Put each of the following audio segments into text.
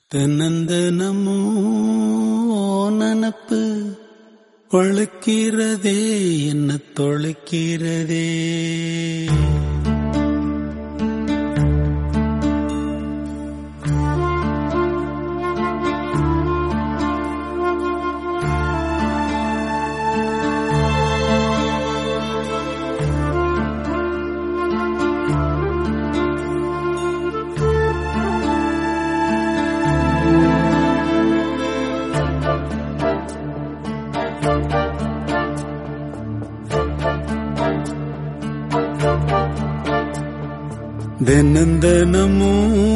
தினந்தனமோ நனப்பு கொழுக்கிறதே என்ன தொலைக்கிறதே தினந்தனமோ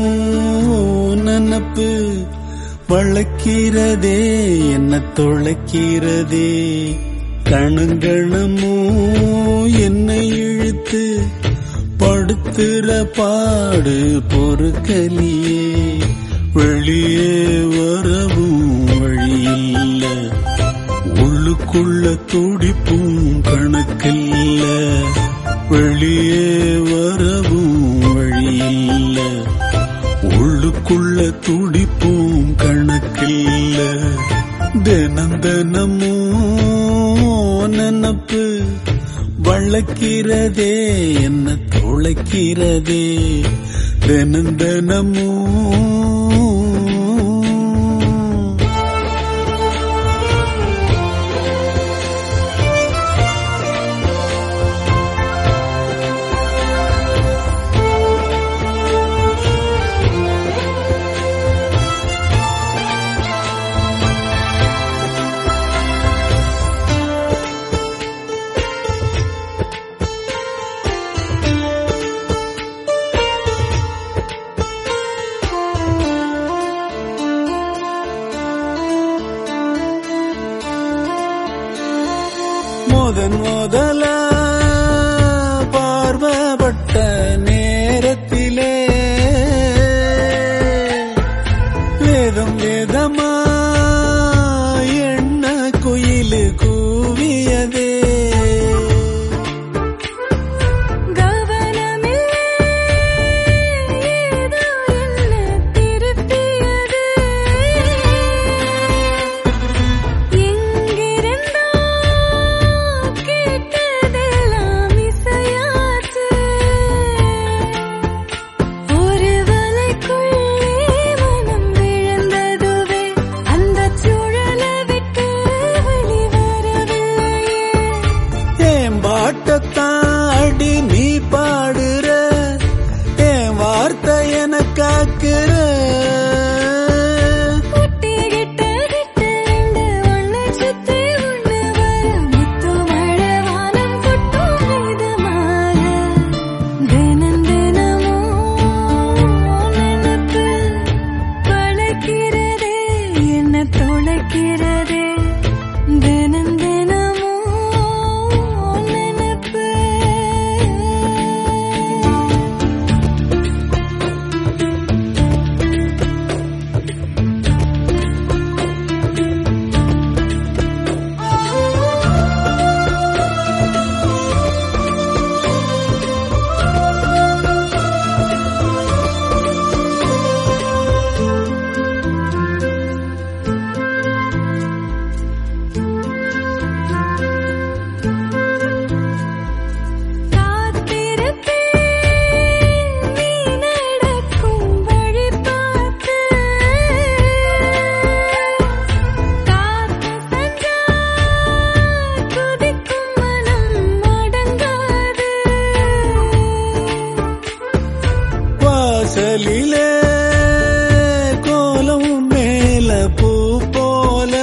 நனப்பு வளர்க்கிறதே என்ன தொலைக்கிறதே கணங்கணமோ என்னை இழுத்து படுத்துற பாடு பொறுக்கலியே வெளியே வரவும் வழியில்ல உள்ளுக்குள்ள துடிப்பும் கணக்கில்ல வெளியே வரவும் வழியில்ல உள்ளுக்குள்ள துடிப்பும் கணக்கில்ல தினம் தினமோ நினப்பு வளர்க்கிறதே என்ன தொலைக்கிறதே தினம் தினமோ முதன் முதல பார்வப்பட்ட நேரத்திலே வேதம் வேதமா எண்ண குயிலு கூவியதே கவனமில்லை ஏதோ என்ன திருப்பியது எங்கிருந்தோ கேட்டதெல்லாம் இசையாச்சு ஒரு வலைக்குள்ளே மனம் விழுந்ததுவே அந்த சுழலை விட்டு வெளிவரவில்லையே ஏன் பாட்டத்தான் அடி நீ பாடுற ஏன் வார்த்தை என காக்குற முட்டிக்கிட்ட கிட்ட ரெண்டு ஒண்ணு சுத்தி ஒண்ணு வர முத்து மழை வானம் கொட்டும் விதமாக தினம் தினமும் நினைப்பு பழக்கிறதே என்ன தொலைக்கிறதே தினம் தினமும் நினைப்பு காத்திருப்பேன் நீ நடக்கும் வழி பார்த்து காத்து சென்றா குதிக்கும் மனம் அடங்காது வாசலிலே கோலம் மேல பூ போல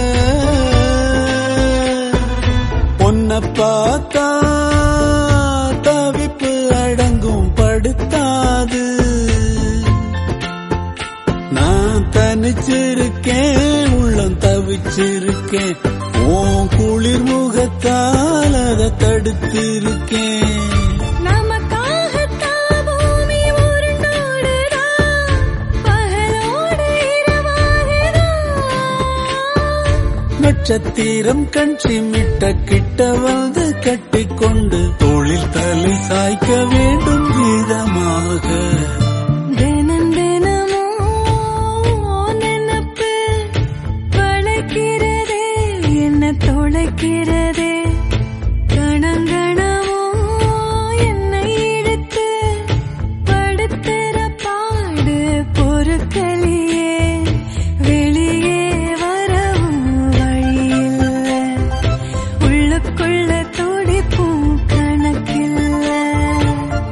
பொன்ன பார்த்தா தவிப்பு அடங்கும் படுத்தாது நான் தனிச்சிருக்கேன் உள்ளம் தவிச்சிருக்கேன் உன் குளிர் முகத்தால் அதை தடுத்திருக்கேன் நமக்காகத்தான் பூமி உருண்டோடுதா பகலோடு இரவாகுதா நட்சத்திரம் கண் சிமிட்ட கிட்ட வந்து கட்டிக்கொண்டு தோளில் தலை சாய்க்க வேண்டும் விதமாக தினம் தினமும்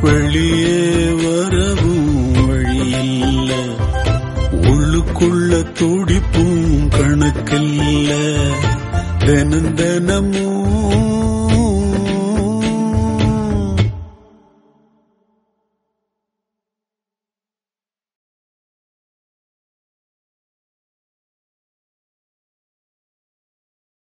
வெளியே வரவும் வழியில்ல உள்ளுக்குள்ள துடி